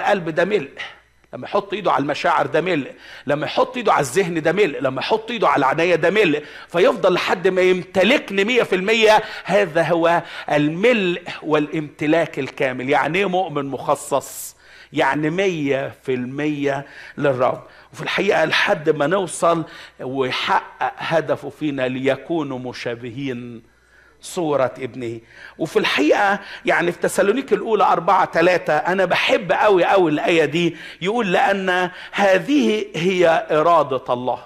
القلب ده ملء لما يحط ايده على المشاعر ده ملء لما يحط ايده على الذهن ده ملء لما يحط ايده على العناية ده ملء فيفضل لحد ما يمتلكني مية في المية هذا هو الملء والامتلاك الكامل يعني ايه مؤمن مخصص يعني مية في المية للرب وفي الحقيقة لحد ما نوصل ويحقق هدفه فينا ليكونوا مشابهين صورة ابنه وفي الحقيقة يعني في تسالونيك الأولى أربعة ثلاثة أنا بحب أوي أوي الآية دي يقول لأن هذه هي إرادة الله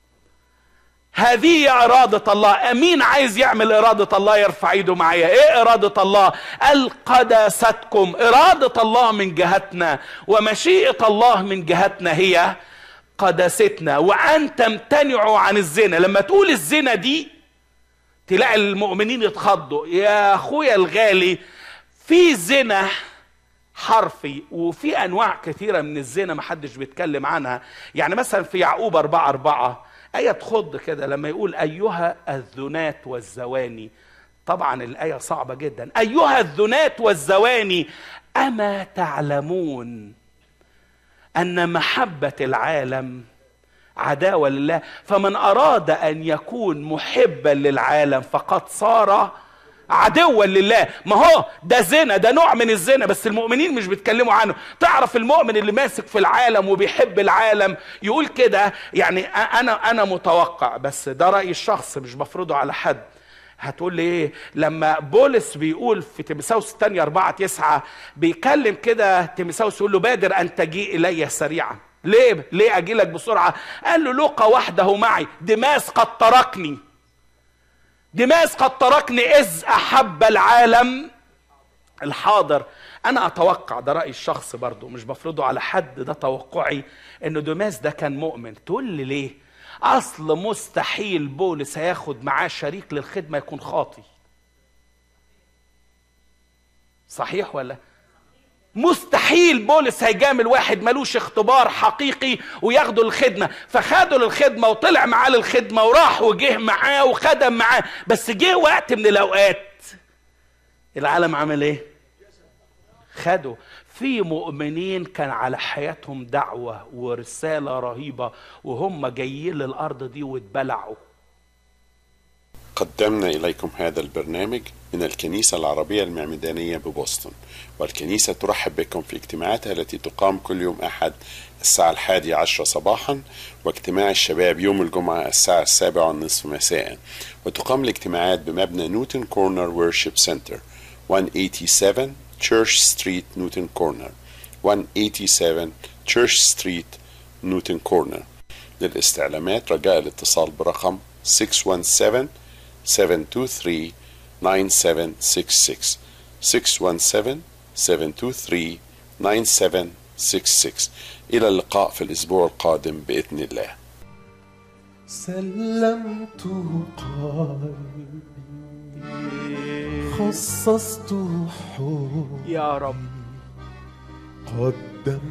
هذه هي إرادة الله أمين عايز يعمل إرادة الله يرفع ايده معايا إيه إرادة الله القداستكم إرادة الله من جهتنا ومشيئة الله من جهتنا هي قداستنا وأن تمتنعوا عن الزنا لما تقول الزنا دي تلاقي المؤمنين يتخضوا يا أخويا الغالي في زنا حرفي وفي انواع كثيره من الزنا ما حدش بيتكلم عنها يعني مثلا في يعقوب أربعة أربعة آية تخض كده لما يقول أيها الذنات والزواني طبعا الآية صعبة جدا أيها الذنات والزواني أما تعلمون أن محبة العالم عداوة لله فمن أراد أن يكون محبا للعالم فقد صار عدوا لله ما هو ده زنا ده نوع من الزنا بس المؤمنين مش بيتكلموا عنه تعرف المؤمن اللي ماسك في العالم وبيحب العالم يقول كده يعني انا انا متوقع بس ده رايي الشخص مش بفرضه على حد هتقول لي ايه لما بولس بيقول في تيمساوس الثانية أربعة تسعة بيكلم كده تيمساوس يقول له بادر أن تجيء إلي سريعا ليه ليه أجي لك بسرعة قال له لقى وحده معي دماس قد تركني دماس قد تركني إذ أحب العالم الحاضر أنا أتوقع ده رأيي الشخصي برضو مش بفرضه على حد ده توقعي إن دماس ده كان مؤمن تقول لي ليه أصل مستحيل بولس هياخد معاه شريك للخدمة يكون خاطي صحيح ولا مستحيل بولس هيجامل واحد ملوش اختبار حقيقي وياخده الخدمه فخده للخدمه وطلع معاه للخدمه وراح وجه معاه وخدم معاه بس جه وقت من الاوقات العالم عمل ايه خده في مؤمنين كان على حياتهم دعوه ورساله رهيبه وهم جايين للارض دي واتبلعوا قدمنا إليكم هذا البرنامج من الكنيسة العربية المعمدانية ببoston والكنيسة ترحب بكم في اجتماعاتها التي تقام كل يوم أحد الساعة الحادية عشرة صباحا واجتماع الشباب يوم الجمعة الساعة السابعة والنصف مساء وتقام الاجتماعات بمبنى نيوتن كورنر وورشيب سنتر 187 تشيرش ستريت نيوتن كورنر 187 تشيرش ستريت نيوتن كورنر للاستعلامات رجاء الاتصال برقم 617 723 9766 617 723 9766 إلى اللقاء في الأسبوع القادم بإذن الله سلمت قلبي خصصت حب يا رب قدمت